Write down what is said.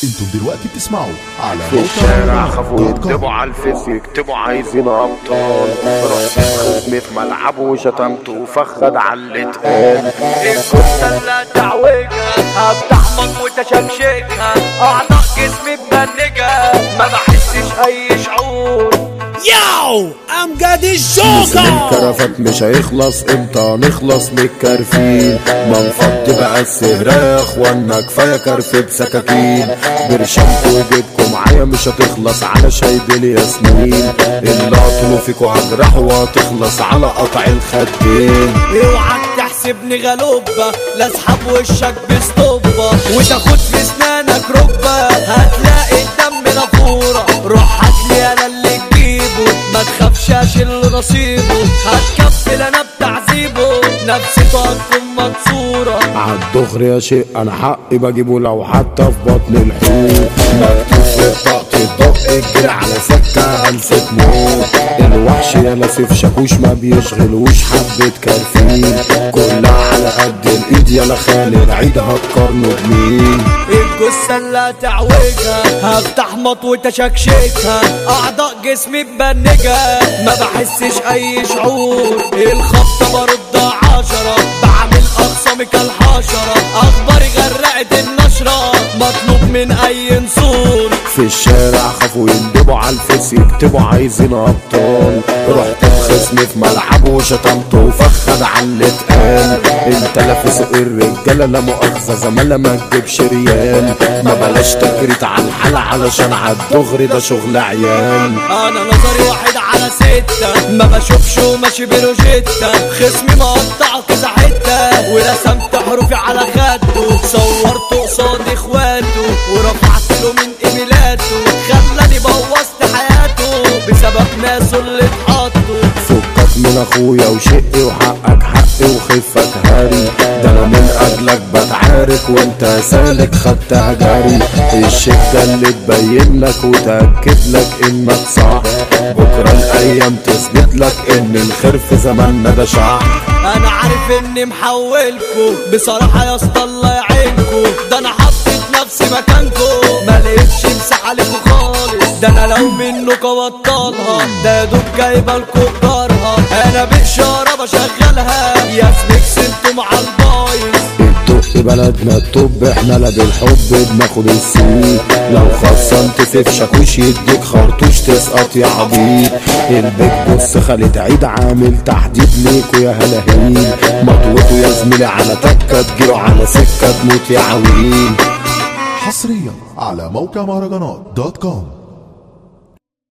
انتم دلوقتي بتسمعوا على في الشارع خافوا يكتبوا على الفيس يكتبوا عايزين ابطال رحت خصمي في ملعبه وشتمته وفخد على اللي اتقال الجثة اللي تعوجها هفتحمك وتشكشكها اعضاء جسمي مبنجة ما بحسش اي شعور ياو امجد الجوكر الكرفات مش هيخلص امتى نخلص من الكرفين منفض بقى السهرة يا اخوانا كفاية كرف بسكاكين برشامكوا وجيبكوا معايا مش هتخلص على شايب الياسمين اللي اطلوا فيكوا هجرح وهتخلص على قطع الخدين اوعك تحسبني غلوبة لا اسحب وشك بسطوبة وتاخد في اسنانك ركبة هتلاقي الدم نافورة روح هاتلي انا اللي تجيبه ما تخافش اشيل نصيبه هتكفل انا بتعذيبه نفسيته هتكون مكسورة عالدغري يا شيء انا حقي بجيبه لو حتى في بطن الحوت مكتوب في بطاقة الدق الجري على سكة هلسة موت الوحش يا لاسف شاكوش ما بيشغلوش حبة كرفين كلها على قد الايد يا خالد عيد هتقارنه بمين الجثة اللي تعوجها هفتح مط وتشكشكها اعضاء جسمي مبنجة ما بحسش اي شعور الخبطة برد عشرة بعمل اخصامي كالحشرة اخباري غرقت النشرة مطلوب من اي نصور في الشارع خافوا يندبوا على الفيس يكتبوا عايزين ابطال رحت الخصم في ملعبه وشتمته وفخد على اللي اتقال انت لافس الرجاله لا مؤاخذه زمالة ما تجيبش ريال ما بلاش تجريت على الحالة علشان عالدغري ده شغل عيال انا نظري واحد على ستة ما بشوفش وماشي بروجيتا خصمي مقطعه كذا حتة ورسمت حروفي على خده صورت قصاد اخواته ورفعت له من ايميلاته خلاني بوظت حياته بسبب ناسه اللي اتحطوا فكك من اخويا وشقي وحقك حقي وخفك هاري ده انا من اجلك بتعارك وانت سالك خدتها جري الشدة اللي تبين لك وتأكد لك انك صح بكرة الايام تثبت لك ان الخير في زماننا ده شح انا عارف اني محولكوا بصراحة يا اسطى الله يعينكوا ده انا حطيت نفسي مكانكوا ما لقيتش مساحة عليكوا خالص ده انا لو منك ابطلها ده يا دوب جايبه لكوا جارها انا بإشارة بشغلها يا سميكس انتوا مع البايظ الدق بلدنا الطب احنا لا بالحب بناخد السوق لو خصمت في شاكوش يديك خرطوش تسقط يا عبيط البيت بص خالد عيد عامل تحديد ليكوا يا هلاهين مضغوطوا يا زميلي على تكة تجيله على سكة تموت يا عويل حصريا على موقع مهرجانات دوت كوم